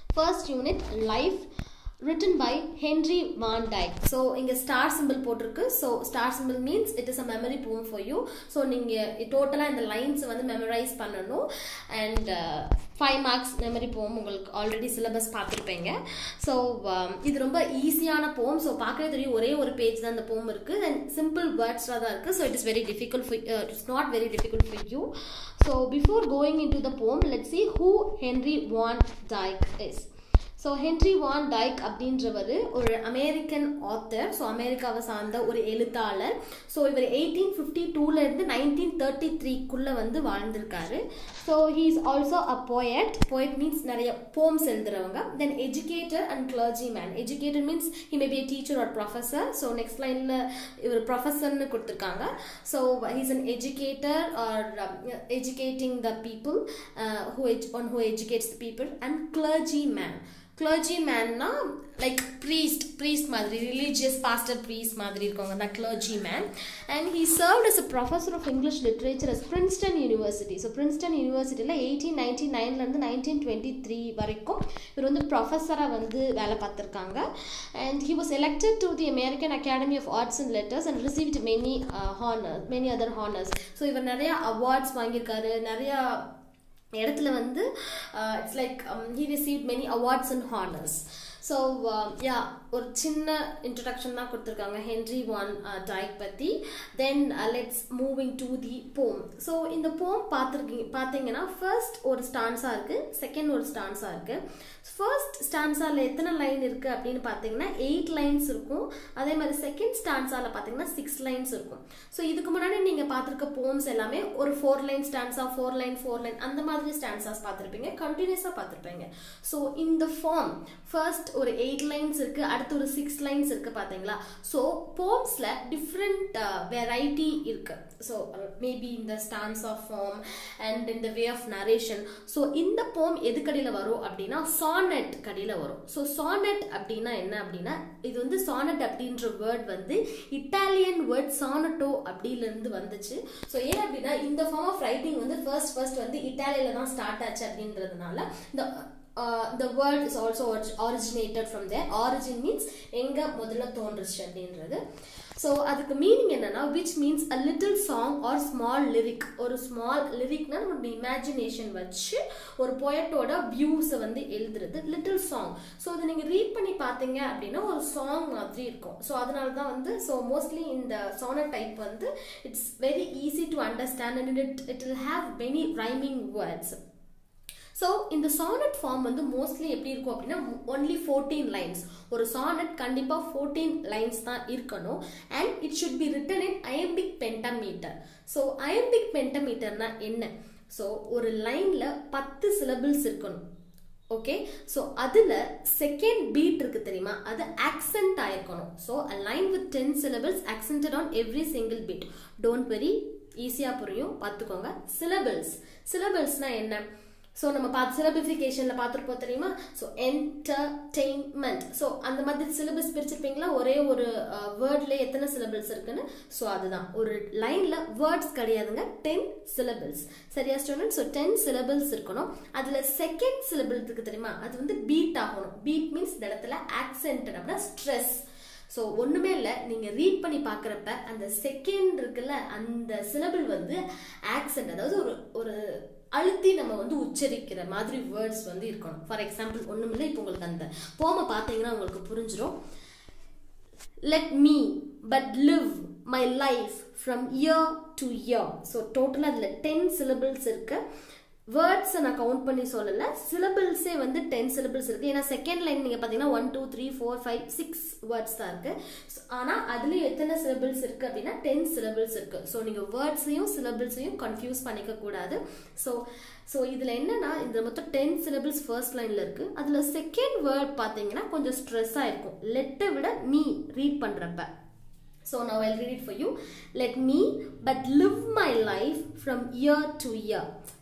First unit life written by Henry Van Dyke. So இங்கே star symbol போட்டிருக்கு so star symbol means it is a memory poem for you so நீங்கள் டோட்டலாக இந்த lines வந்து memorise பண்ணணும் and five marks memory போம் உங்களுக்கு already syllabus பார்த்துருப்பீங்க ஸோ இது ரொம்ப ஈஸியான போம் ஸோ பார்க்கவே தெரியும் ஒரே ஒரு பேஜ் தான் இந்த போம் இருக்குது அண்ட் சிம்பிள் வேர்ட்ஸாக தான் இருக்குது so it is very difficult for it's not very difficult for you so before going into the poem let see who Henry Van Dyke is so Henry Van Dyke அப்படின்றவர் ஒரு American author so அமெரிக்காவை சார்ந்த ஒரு எழுத்தாளர் so இவர் eighteen fifty டூலேருந்து nineteen thirty த்ரீக்குள்ளே வந்து வாழ்ந்திருக்காரு so he is also a poet poet means நிறைய போம்ஸ் எழுதுறவங்க then educator and clergy man educator means he may be teacher or professor so next லைனில் இவர் ப்ரொஃபஸர்னு கொடுத்துருக்காங்க so he's an educator or educating the people who one who educates the people and clergy man clergy மேன்னா like priest priest மாதிரி religious pastor priest மாதிரி இருக்கவங்க தான் clergy man and he served as a professor of English literature as Princeton University so Princeton யூனிவர்சிட்டியில் eighteen ninety நைன்லேருந்து nineteen twenty three வரைக்கும் இவர் வந்து ப்ரொஃபஸராக வந்து வேலை பார்த்துருக்காங்க and he was elected to the American academy of arts and letters and received many honours many other honours so இவர் நிறையா அவார்ட்ஸ் வாங்கியிருக்காரு நிறையா இடத்துல வந்து it's like he receive many awards and honours so yeah ஒரு சின்ன introduction தான் கொடுத்துருக்காங்க ஹென்ரி வான் டைக் பற்றி then let's moving to the poem so இந்த போம் பார்த்துருக்கீங்க பார்த்தீங்கன்னா ஃபர்ஸ்ட் ஒரு ஸ்டான்ஸாக இருக்குது செகண்ட் ஒரு ஸ்டான்ஸாக இருக்குது ஃபர்ஸ்ட் ஸ்டான்ஸாவில் எத்தனை லைன் இருக்குது அப்படின்னு பார்த்தீங்கன்னா எயிட் லைன்ஸ் இருக்கும் அதே மாதிரி செகண்ட் ஸ்டான்ஸாவில் பார்த்தீங்கன்னா சிக்ஸ் லைன்ஸ் இருக்கும் ஸோ இதுக்கு முன்னாடி நீங்கள் பார்த்துருக்க போம்ஸ் எல்லாமே ஒரு four line stanza four line four line அந்த மாதிரி ஸ்டான்ஸாஸ் பார்த்துருப்பீங்க கண்டினியூஸாக பார்த்துருப்பீங்க ஸோ இந்த ஃபார்ம் ஃபர்ஸ்ட் ஒரு எயிட் லைன்ஸ் இருக்குது அடுத்து ஒரு சிக்ஸ் லைன்ஸ் இருக்குது பார்த்தீங்களா ஸோ போம்ஸில் டிஃப்ரெண்ட் வெரைட்டி இருக்குது ஸோ மேபி இந்த ஸ்டான்ஸ் ஆஃப் ஃபார்ம் அண்ட் இந்த வே ஆஃப் நரேஷன் ஸோ இந்த போம் எது கடையில் வரும் அப்படின்னா சானட் கடையில் வரும் ஸோ சானட் அப்படின்னா என்ன அப்படின்னா இது வந்து சானட் அப்படின்ற வேர்ட் வந்து இட்டாலியன் வேர்ட் சானட்டோ அப்படிலேருந்து வந்துச்சு ஸோ ஏன் அப்படின்னா இந்த ஃபார்ம் ஆஃப் ரைட்டிங் வந்து ஃபர்ஸ்ட் ஃபர்ஸ்ட் வந்து இட்டாலியில தான் ஸ்டார்ட் ஆச்சு அப்படின்றதுனால இந்த the word is also originated from there origin means எங்க முதல்ல தோன்றுச்சு அப்படின்றது ஸோ அதுக்கு மீனிங் என்னன்னா which means a little song or small lyric ஒரு ஸ்மால் லிரிக்னா நம்ம இமேஜினேஷன் வச்சு ஒரு பொயட்டோட வியூஸை வந்து எழுதுறது லிட்டில் சாங் ஸோ அதை நீங்கள் ரீட் பண்ணி பார்த்தீங்க அப்படின்னா ஒரு சாங் மாதிரி இருக்கும் ஸோ அதனால தான் வந்து ஸோ மோஸ்ட்லி இந்த சானர் டைப் வந்து it's very easy to understand and it it will have many rhyming words so இந்த சானட் ஃபார்ம் வந்து மோஸ்ட்லி எப்படி இருக்கும் அப்படின்னா ஒன்லி ஃபோர்டீன் லைன்ஸ் ஒரு சானட் கண்டிப்பாக ஃபோர்டீன் லைன்ஸ் தான் இருக்கணும் and it should be written in iambic pentameter so iambic பென்டமீட்டர்னா என்ன ஸோ ஒரு லைனில் பத்து சிலபிள்ஸ் இருக்கணும் ஓகே ஸோ அதில் செகண்ட் பீட் இருக்கு தெரியுமா அது ஆக்சென்ட் ஆயிருக்கணும் so a line with ten syllables accented on every single beat don't very ஈஸியாக புரியும் பார்த்துக்கோங்க சிலபிள்ஸ் சிலபிள்ஸ்னா என்ன ஸோ நம்ம பார்த்து சிலபிஃபிகேஷனில் பார்த்துருப்போம் தெரியுமா ஸோ என்டர்டெயின்மெண்ட் ஸோ அந்த மாதிரி சிலபஸ் பிரிச்சிருப்பீங்களா ஒரே ஒரு வேர்ட்ல எத்தனை சிலபிள்ஸ் இருக்குன்னு ஸோ அதுதான் ஒரு லைனில் வேர்ட்ஸ் கிடையாதுங்க டென் சிலபிள்ஸ் சரியா ஸ்டூடெண்ட் ஸோ டென் சிலபிள்ஸ் இருக்கணும் அதில் செகண்ட் சிலபிள் இருக்கு தெரியுமா அது வந்து பீட் ஆகணும் பீட் மீன்ஸ் இந்த இடத்துல ஆக்சென்டட் அப்படின்னா ஸ்ட்ரெஸ் ஸோ ஒன்றுமே இல்லை நீங்கள் ரீட் பண்ணி பார்க்குறப்ப அந்த செகண்ட் இருக்குல்ல அந்த சிலபிள் வந்து ஆக்சென்ட் அதாவது ஒரு ஒரு அழுத்தி நம்ம வந்து உச்சரிக்கிற மாதிரி வேர்ட்ஸ் வந்து இருக்கணும் ஃபார் எக்ஸாம்பிள் ஒன்றும் இல்லை இப்போ உங்களுக்கு அந்த போமை பார்த்தீங்கன்னா உங்களுக்கு புரிஞ்சிடும் let me but live my life from year to year so டோட்டலாக அதில் டென் சிலபிள்ஸ் இருக்கு வேர்ட்ஸை நான் கவுண்ட் பண்ணி சொல்லலை சிலபிள்ஸே வந்து டென் சிலபிள்ஸ் இருக்குது ஏன்னா செகண்ட் லைன் நீங்கள் பார்த்தீங்கன்னா one two three four five six words தான் இருக்குது ஆனால் அதுலேயும் எத்தனை சிலபிள்ஸ் இருக்குது அப்படின்னா டென் சிலபிள்ஸ் இருக்குது ஸோ நீங்கள் வேர்ட்ஸையும் சிலபிள்ஸையும் கன்ஃபியூஸ் பண்ணிக்க கூடாது ஸோ ஸோ இதில் என்னன்னா இந்த மொத்தம் டென் சிலபிள்ஸ் ஃபர்ஸ்ட் லைனில் இருக்குது அதில் செகண்ட் வேர்ட் பார்த்தீங்கன்னா கொஞ்சம் ஸ்ட்ரெஸ்ஸாக இருக்கும் லெட்டை விட மீ ரீட் பண்ணுறப்ப So now I'll read it for you. Let me but live my life from year to year.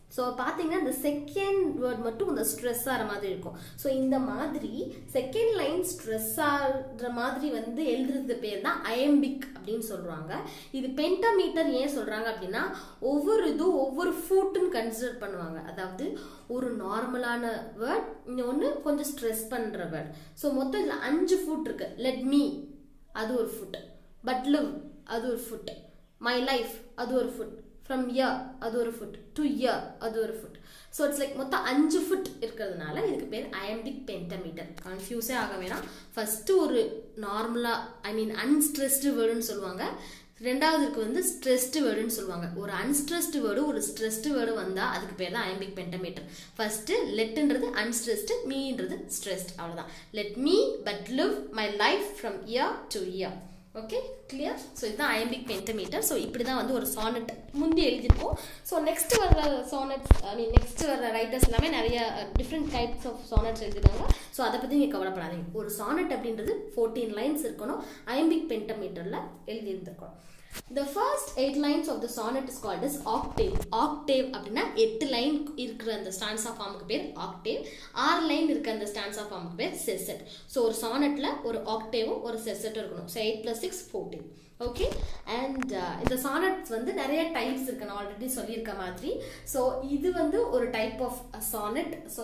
So பார்த்தீங்கன்னா இந்த செகண்ட் வேர்ட் மட்டும் இந்த ஸ்ட்ரெஸ் ஆகிற மாதிரி இருக்கும் ஸோ இந்த மாதிரி செகண்ட் லைன் ஸ்ட்ரெஸ் ஆகிற மாதிரி வந்து எழுதுறது பேர் தான் அயம்பிக் அப்படின்னு சொல்கிறாங்க இது பென்டாமீட்டர் ஏன் சொல்கிறாங்க அப்படின்னா ஒவ்வொரு இதுவும் ஒவ்வொரு ஃபுட்டுன்னு கன்சிடர் பண்ணுவாங்க அதாவது ஒரு நார்மலான வேர்ட் இன்னொன்று கொஞ்சம் ஸ்ட்ரெஸ் பண்ணுற வேர்ட் ஸோ மொத்தம் இதில் அஞ்சு ஃபுட் இருக்கு லெட் மீ அது ஒரு ஃபுட் பட் லிவ் அது ஒரு ஃபுட் மை லைஃப் அது ஒரு ஃபுட் ஃப்ரம் இயர் அது ஒரு ஃபுட் டு இயர் அது ஒரு ஃபுட் ஸோ இட்ஸ் லைக் மொத்தம் அஞ்சு ஃபுட் இருக்கிறதுனால இதுக்கு பேர் அயம்பிக் பென்டமீட்டர் கன்ஃபியூஸே ஆக வேணாம் ஃபஸ்ட்டு ஒரு நார்மலாக ஐ மீன் அன்ஸ்ட்ரெஸ்டு வேர்டுன்னு சொல்லுவாங்க ரெண்டாவதுக்கு வந்து ஸ்ட்ரெஸ்டு வேர்டுன்னு சொல்லுவாங்க ஒரு அன்ஸ்ட்ரெஸ்டு வேர்டு ஒரு ஸ்ட்ரெஸ்டு வேர்டு வந்தால் அதுக்கு பேர் தான் அயம்பிக் பென்டமீட்டர் ஃபர்ஸ்ட்டு லெட்டுன்றது அன்ஸ்ட்ரெஸ்டு மீன்றது ஸ்ட்ரெஸ்ட் அவ்வளோதான் let me but live my life from year to year okay clear so இதுதான் அயம்பிக் பென்டமீட்டர் ஸோ இப்படி தான் வந்து ஒரு சானட் முந்தி எழுதியிருக்கோம் ஸோ நெக்ஸ்ட் வர்ற சானட்ஸ் ஐ மீன் நெக்ஸ்ட் வர்ற ரைட்டர்ஸ் எல்லாமே நிறைய டிஃப்ரெண்ட் டைப்ஸ் ஆஃப் சானட்ஸ் எழுதிருக்காங்க ஸோ அதை பற்றி நீங்கள் கவலைப்படாதீங்க ஒரு சானட் அப்படின்றது ஃபோர்டீன் லைன்ஸ் இருக்கணும் அயம்பிக் பென்டமீட்டரில் எழுதியிருந்திருக்கணும் The first eight lines of the sonnet is called as octave. Octave அப்படின்னா எட்டு லைன் இருக்கிற அந்த ஸ்டான்ஸா ஃபார்முக்கு பேர் ஆக்டேவ் ஆறு லைன் இருக்க அந்த ஸ்டான்ஸா ஃபார்முக்கு பேர் செசட் ஸோ ஒரு சானட்ல ஒரு ஆக்டேவும் ஒரு செசட்டும் இருக்கணும் so eight plus six fourteen okay and இந்த சானட்ஸ் வந்து நிறைய டைப்ஸ் இருக்கு நான் ஆல்ரெடி சொல்லியிருக்க மாதிரி ஸோ இது வந்து ஒரு டைப் ஆஃப் சானட் ஸோ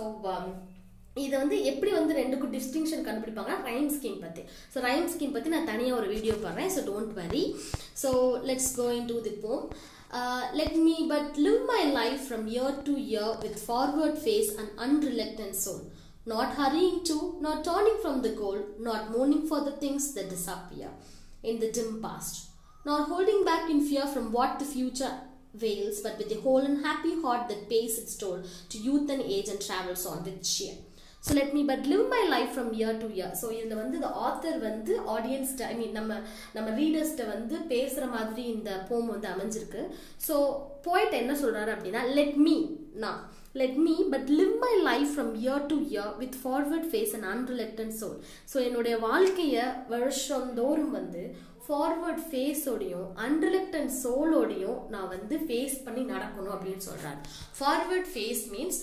இது வந்து எப்படி வந்து ரெண்டுக்கும் டிஸ்டிங்ஷன் கண்டுபிடிப்பாங்க ரைம் ஸ்கீம் பற்றி ஸோ ரைம் ஸ்கீம் பற்றி நான் தனியாக ஒரு வீடியோ போடுறேன் so don't worry so let's going to the poem let me but live my life from year to year with forward face and unreluctant soul not hurrying to, not turning from the goal, not mourning for the things that disappear in the dim past, nor holding back in fear from what the future veils, but with a whole and happy heart that pays its toll to youth and age and travels on with cheer. So let me but live my life from year to year so இதில் வந்து இந்த author வந்து ஆடியன்ஸ்ட்ட ஐ மீன் நம்ம நம்ம ரீடர்ஸ்ட்ட வந்து பேசுகிற மாதிரி இந்த போம் வந்து அமைஞ்சிருக்கு ஸோ போயிட் என்ன சொல்கிறாரு அப்படின்னா லெட் மீ நான் let me but live my life from year to year with forward face and unreluctant soul so என்னுடைய வாழ்க்கையை வருஷந்தோறும் வந்து ஃபார்வர்ட் ஃபேஸோடையும் அன்ரிலக்டன்ட் சோலோடையும் நான் வந்து ஃபேஸ் பண்ணி நடக்கணும் அப்படின்னு சொல்கிறாரு ஃபார்வர்ட் ஃபேஸ் மீன்ஸ்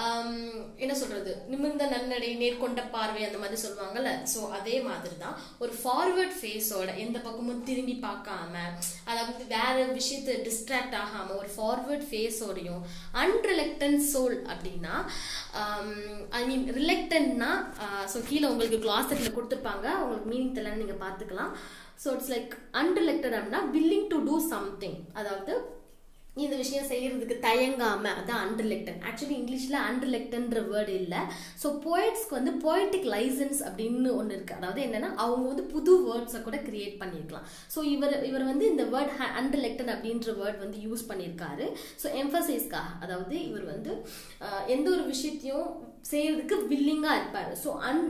என்ன சொல்கிறது நிமிர்ந்த நன்னடை நேர்கொண்ட பார்வை அந்த மாதிரி சொல்லுவாங்கல்ல ஸோ அதே மாதிரி தான் ஒரு ஃபார்வர்ட் ஃபேஸோட எந்த பக்கமும் திரும்பி பார்க்காம அதாவது வேற விஷயத்தை டிஸ்ட்ராக்ட் ஆகாமல் ஒரு ஃபார்வர்ட் ஃபேஸோடையும் அன்ரிலக்டன்ட் சோல் அப்படின்னா ஐ மீன் ரிலக்டன்ட்னா ஸோ கீழே உங்களுக்கு கிளாஸரில் கொடுத்துருப்பாங்க உங்களுக்கு மீனிங் தெரியலன்னு நீங்கள் பார்த்துக்கலாம் ஸோ இட்ஸ் லைக் அன்ரிலக்டட் அப்படின்னா வில்லிங் டு டூ சம்திங் அதாவது இந்த விஷயம் செய்யறதுக்கு தயங்காம அதான் அன்ரிலெக்டன் ஆக்சுவலி இங்கிலீஷ்ல அன்ரிலெக்டன்ற வேர்டு இல்லை ஸோ போயட்ஸ்க்கு வந்து போயட்டிக் லைசன்ஸ் அப்படின்னு ஒன்று இருக்கு அதாவது என்னன்னா அவங்க வந்து புது வேர்ட்ஸை கூட கிரியேட் பண்ணியிருக்கலாம் ஸோ இவர் இவர் வந்து இந்த வேர்ட் அன்ரிலெக்டன் அப்படின்ற வேர்ட் வந்து யூஸ் பண்ணியிருக்காரு ஸோ எம்ஃபசைஸ்க்காக அதாவது இவர் வந்து எந்த ஒரு விஷயத்தையும் செய்யறதுக்கு வில்லிங்காக இருப்பார் so un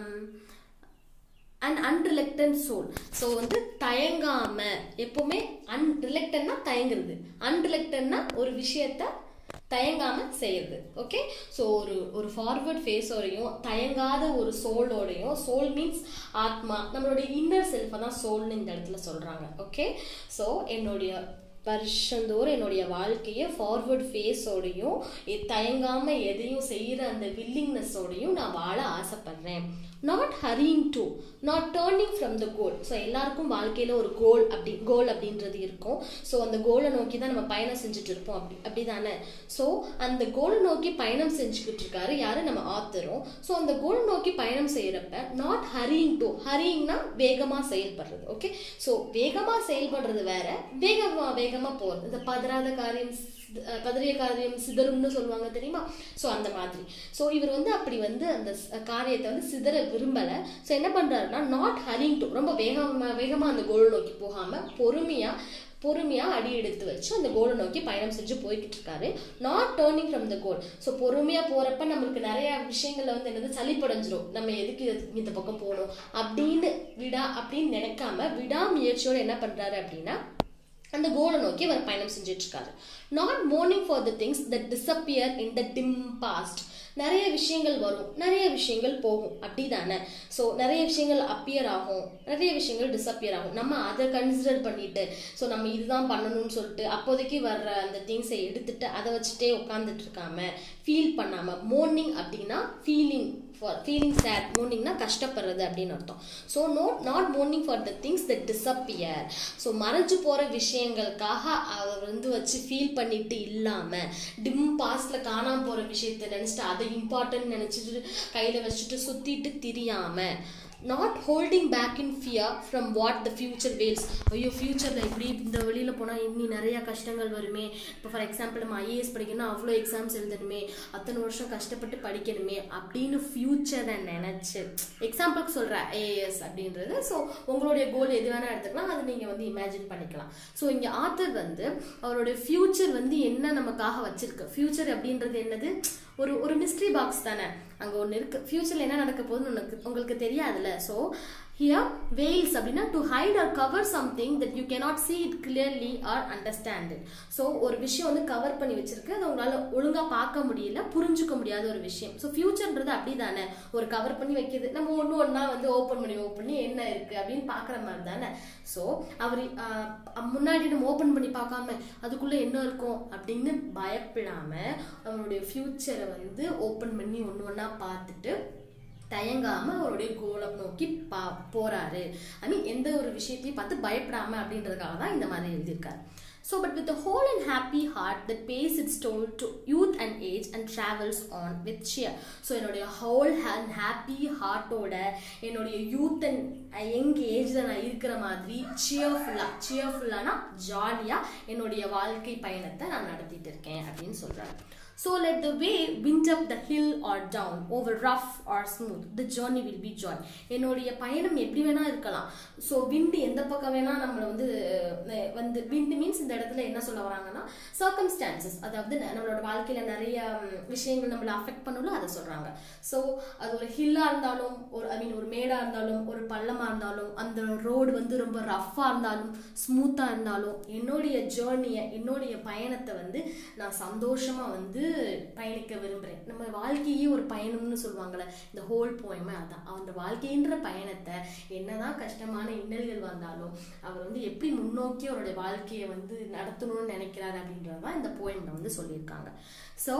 and unreluctant soul so வந்து தயங்காம எப்பவுமே அன்ரிலக்டன்னா தயங்குறது அன்ரிலக்டன்னா ஒரு விஷயத்த தயங்காம செய்யறது ஓகே ஸோ ஒரு ஒரு ஃபார்வர்ட் ஃபேஸோடையும் தயங்காத ஒரு சோலோடையும் சோல் மீன்ஸ் ஆத்மா நம்மளுடைய இன்னர் செல்ஃபை தான் சோல்னு இந்த இடத்துல சொல்றாங்க ஓகே ஸோ என்னுடைய வருஷந்தோறும் என்னுடைய வாழ்க்கையை ஃபார்வர்ட் ஃபேஸோடையும் தயங்காம எதையும் செய்கிற அந்த வில்லிங்னஸோடையும் நான் வாழ ஆசைப்படுறேன் not hurrying to not turning from the goal so எல்லாருக்கும் வாழ்க்கையில் ஒரு கோல் அப்படி கோல் அப்படின்றது இருக்கும் ஸோ அந்த கோலை நோக்கி தான் நம்ம பயணம் செஞ்சுட்டு இருப்போம் அப்படி அப்படி தானே ஸோ அந்த கோலை நோக்கி பயணம் செஞ்சுக்கிட்டு இருக்காரு யாரு நம்ம ஆத்தரும் ஸோ அந்த கோலை நோக்கி பயணம் செய்யறப்ப நாட் ஹரிங் டு ஹரிங்னா வேகமாக செயல்படுறது ஓகே ஸோ வேகமாக செயல்படுறது வேற வேகமா வேகமாக போகிறது இந்த பதறாத காரியம் பதறிய காரியம் சிதறும்னு சொல்லுவாங்க தெரியுமா ஸோ அந்த மாதிரி ஸோ இவர் வந்து அப்படி வந்து அந்த காரியத்தை வந்து சிதற விரும்பலை ஸோ என்ன பண்ணுறாருன்னா நாட் ஹரிங் டு ரொம்ப வேகமாக வேகமாக அந்த கோல் நோக்கி போகாமல் பொறுமையாக பொறுமையாக அடி எடுத்து வச்சு அந்த கோலை நோக்கி பயணம் செஞ்சு போய்கிட்டு இருக்காரு not turning from the goal so பொறுமையாக போகிறப்ப நம்மளுக்கு நிறைய விஷயங்கள்ல வந்து என்னது சளிப்படைஞ்சிரும் நம்ம எதுக்கு இந்த பக்கம் போகணும் அப்படின்னு விடா அப்படின்னு நினைக்காம விடாமுயற்சியோட என்ன பண்ணுறாரு அப்படின்னா அந்த கோலை நோக்கி அவர் பயணம் செஞ்சுட்டு இருக்காரு not mourning for the things that disappear in the dim past நிறைய விஷயங்கள் வரும் நிறைய விஷயங்கள் போகும் அப்படி தானே ஸோ நிறைய விஷயங்கள் அப்பியர் ஆகும் நிறைய விஷயங்கள் டிசப்பியர் ஆகும் நம்ம அதை கன்சிடர் பண்ணிட்டு ஸோ நம்ம இதுதான் பண்ணணும்னு சொல்லிட்டு அப்போதைக்கு வர்ற அந்த திங்ஸை எடுத்துட்டு அதை வச்சுட்டே உட்காந்துட்டு இருக்காம ஃபீல் பண்ணாம மோர்னிங் அப்படின்னா ஃபீலிங் ஃபார் ஃபீலிங் சேட் மோர்னிங்னா கஷ்டப்படுறது அப்படின்னு அர்த்தம் so no not mourning for the things that disappear so மறைஞ்சு போகிற விஷயங்களுக்காக அவர் வந்து வச்சு ஃபீல் பண்ணிட்டு இல்லாமல் டிம் பாஸ்டில் காணாமல் போகிற விஷயத்த நினச்சிட்டு அதை இம்பார்ட்டன்ட் நினச்சிட்டு கையில் வச்சுட்டு சுற்றிட்டு திரியாமல் not holding back in fear from what the future veils ஐயோ ஃபியூச்சரில் இப்படி இந்த வெளியில் போனால் இன்னி நிறையா கஷ்டங்கள் வருமே இப்போ ஃபார் எக்ஸாம்பிள் நம்ம ஐஏஎஸ் படிக்கணும்னா அவ்வளோ எக்ஸாம்ஸ் எழுதணுமே அத்தனை வருஷம் கஷ்டப்பட்டு படிக்கணுமே அப்படின்னு ஃபியூச்சரை நினச்சி எக்ஸாம்பிளுக்கு சொல்கிறேன் ஐஏஎஸ் அப்படின்றது ஸோ உங்களுடைய கோல் எது வேணால் எடுத்துக்கலாம் அதை நீங்கள் வந்து இமேஜின் பண்ணிக்கலாம் ஸோ இங்கே ஆத்தர் வந்து அவருடைய ஃபியூச்சர் வந்து என்ன நமக்காக வச்சிருக்கு ஃபியூச்சர் அப்படின்றது என்னது ஒரு ஒரு மிஸ்ட்ரி பாக்ஸ் தானே அங்கே ஒன்று இருக்குது ஃப்யூச்சரில் என்ன நடக்க போகுதுன்னு உனக்கு உங்களுக்கு தெரியாதுல்ல ஸோ ஹியர் வெயில்ஸ் அப்படின்னா to hide or cover something that you cannot see it clearly or understand it so ஒரு விஷயம் வந்து கவர் பண்ணி வச்சிருக்கு அதை உங்களால் ஒழுங்காக பார்க்க முடியல புரிஞ்சுக்க முடியாத ஒரு விஷயம் ஸோ ஃபியூச்சர்ன்றது அப்படி தானே ஒரு கவர் பண்ணி வைக்கிறது நம்ம ஒன்று ஒன்றா வந்து ஓப்பன் பண்ணி ஓப்பன் பண்ணி என்ன இருக்குது அப்படின்னு பார்க்குற மாதிரி தானே ஸோ அவர் முன்னாடி நம்ம ஓப்பன் பண்ணி பார்க்காம அதுக்குள்ளே என்ன இருக்கும் அப்படின்னு பயப்படாமல் அவருடைய ஃப்யூச்சரை வந்து ஓப்பன் பண்ணி ஒன்று ஒன்றா பார்த்துட்டு தயங்காம அவருடைய கோலை நோக்கி பா போறாரு ஐ மீன் எந்த ஒரு விஷயத்தையும் பார்த்து பயப்படாம அப்படின்றதுக்காக தான் இந்த மாதிரி எழுதியிருக்காரு so but with whole and happy heart that pays its toll to youth and age and travels on with cheer so என்னுடைய ஹோல் அண்ட் ஹாப்பி ஹார்ட்டோட என்னுடைய யூத் அண்ட் யங் ஏஜில் நான் இருக்கிற மாதிரி சியர்ஃபுல்லாக சியர்ஃபுல்லானா ஜாலியாக என்னுடைய வாழ்க்கை பயணத்தை நான் நடத்திட்டு இருக்கேன் அப்படின்னு சொல்கிறாரு So let the way wind up the hill or down, over rough or smooth, the journey will be joy. என்னுடைய பயணம் எப்படி வேணா இருக்கலாம் ஸோ விண்டு எந்த பக்கம் வேணா நம்மளை வந்து அஹ், வந்து விண்டு மீன்ஸ் இந்த இடத்துல என்ன சொல்ல வராங்கன்னா சர்க்கம்ஸ்டான்சஸ் அதாவது ந- நம்மளோட வாழ்க்கையில நிறைய ம், விஷயங்கள் நம்மளை அஃபெக்ட் பண்ணல அதை சொல்றாங்க ஸோ அது ஒரு ஹில்லா இருந்தாலும் ஒரு ஐ மீன் ஒரு மேடா இருந்தாலும் ஒரு பள்ளமா இருந்தாலும் அந்த ரோடு வந்து ரொம்ப ரஃப்பா இருந்தாலும் ஸ்மூத்தா இருந்தாலும் என்னுடைய ஜேர்னியை என்னுடைய பயணத்தை வந்து நான் சந்தோஷமா வந்து பயணிக்க விரும்புறேன் நம்ம வாழ்க்கையே ஒரு பயணம்னு சொல்லுவாங்கல்ல இந்த ஹோல் போயமே அதான் அந்த வாழ்க்கைன்ற பயணத்தை என்னதான் கஷ்டமான இன்னல்கள் வந்தாலும் அவர் வந்து எப்படி முன்னோக்கி அவருடைய வாழ்க்கையை வந்து நடத்தணும்னு நினைக்கிறாரு அப்படின்றது தான் இந்த போயம்ல வந்து சொல்லியிருக்காங்க so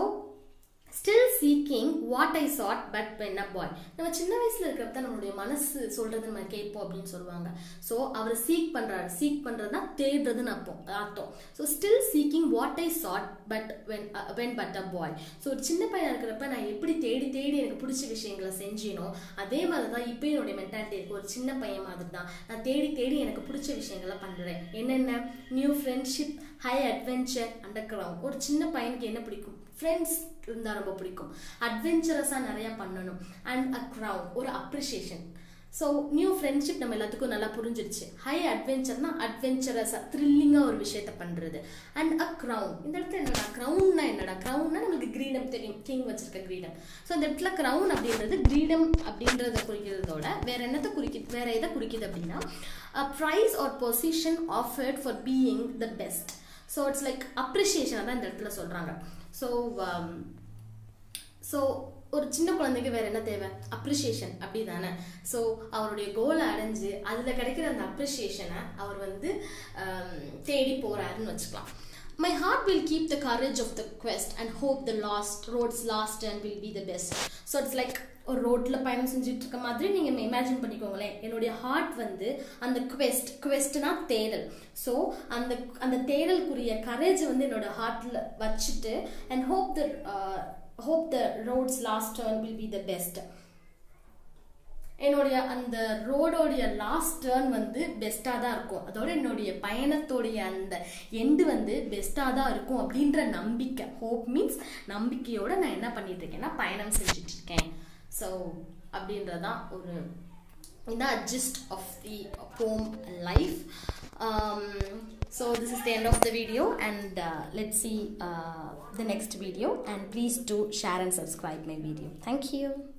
still seeking what I sought but when a boy நம்ம சின்ன வயசுல இருக்கிறப்ப தான் நம்மளுடைய மனசு சொல்றது நம்ம கேட்போம் அப்படின்னு சொல்லுவாங்க ஸோ அவர் சீக் பண்றாரு சீக் பண்றதுனா தேடுறதுன்னு அப்போ அர்த்தம் so still seeking what I sought but when when but a boy so ஒரு சின்ன பையனா இருக்கிறப்ப நான் எப்படி தேடி தேடி எனக்கு பிடிச்ச விஷயங்களை செஞ்சேனோ அதே மாதிரி தான் இப்போ என்னுடைய மென்டாலிட்டி இருக்கு ஒரு சின்ன பையன் மாதிரி தான் நான் தேடி தேடி எனக்கு பிடிச்ச விஷயங்களை பண்றேன் என்னென்ன new friendship high adventure and a crown ஒரு சின்ன பையனுக்கு என்ன பிடிக்கும் ஃப்ரெண்ட்ஸ் இருந்தால் ரொம்ப பிடிக்கும் அட்வென்ச்சரஸாக நிறையா பண்ணணும் அண்ட் அ க்ரௌன் ஒரு அப்ரிஷியேஷன் ஸோ நியூ ஃப்ரெண்ட்ஷிப் நம்ம எல்லாத்துக்கும் நல்லா புரிஞ்சிருச்சு ஹை அட்வென்ச்சர்னா அட்வென்ச்சரஸாக த்ரில்லிங்காக ஒரு விஷயத்த பண்ணுறது அண்ட் அ க்ரௌன் இந்த இடத்துல என்னடா க்ரௌன்னா என்னடா க்ரௌன்னா நம்மளுக்கு கிரீடம் தெரியும் கிங் வச்சிருக்க கிரீடம் ஸோ இந்த இடத்துல க்ரௌன் அப்படின்றது கிரீடம் அப்படின்றத குறிக்கிறதோட வேற என்னத்தை குறிக்குது வேற எதை குறிக்குது அப்படின்னா prize or position offered for being the best so it's like appreciation தான் இந்த இடத்துல சொல்கிறாங்க ஸோ ஸோ ஒரு சின்ன குழந்தைக்கு வேற என்ன தேவை அப்ரிஷியேஷன் அப்படி தானே ஸோ அவருடைய கோலை அடைஞ்சு அதில் கிடைக்கிற அந்த அப்ரிஷியேஷனை அவர் வந்து ஆம், தேடி போறாருன்னு வச்சுக்கலாம் my heart will keep the courage of the quest and hope the last roads last and will be the best so it's like ஒரு ரோட்டில் பயணம் செஞ்சுட்டு இருக்க மாதிரி நீங்கள் இமேஜின் பண்ணிக்கோங்களேன் என்னுடைய ஹார்ட் வந்து அந்த quest questனா தேடல் ஸோ அந்த அந்த தேடலுக்குரிய கரேஜ் வந்து என்னோட ஹார்ட்டில் வச்சுட்டு and hope the hope the roads last turn will be the best என்னுடைய அந்த ரோடோடைய லாஸ்ட் டேர்ன் வந்து பெஸ்ட்டாக தான் இருக்கும் அதோட என்னுடைய பயணத்தோடைய அந்த எண்டு வந்து பெஸ்ட்டாக தான் இருக்கும் அப்படின்ற நம்பிக்கை ஹோப் மீன்ஸ் நம்பிக்கையோட நான் என்ன பண்ணிட்டு இருக்கேன்னா பயணம் செஞ்சுட்டு இருக்கேன் ஸோ அப்படின்றதான் ஒரு இதான் gist of the poem life um, so this is the end of the video and uh, let's see uh, the next video and please do share and subscribe my video thank you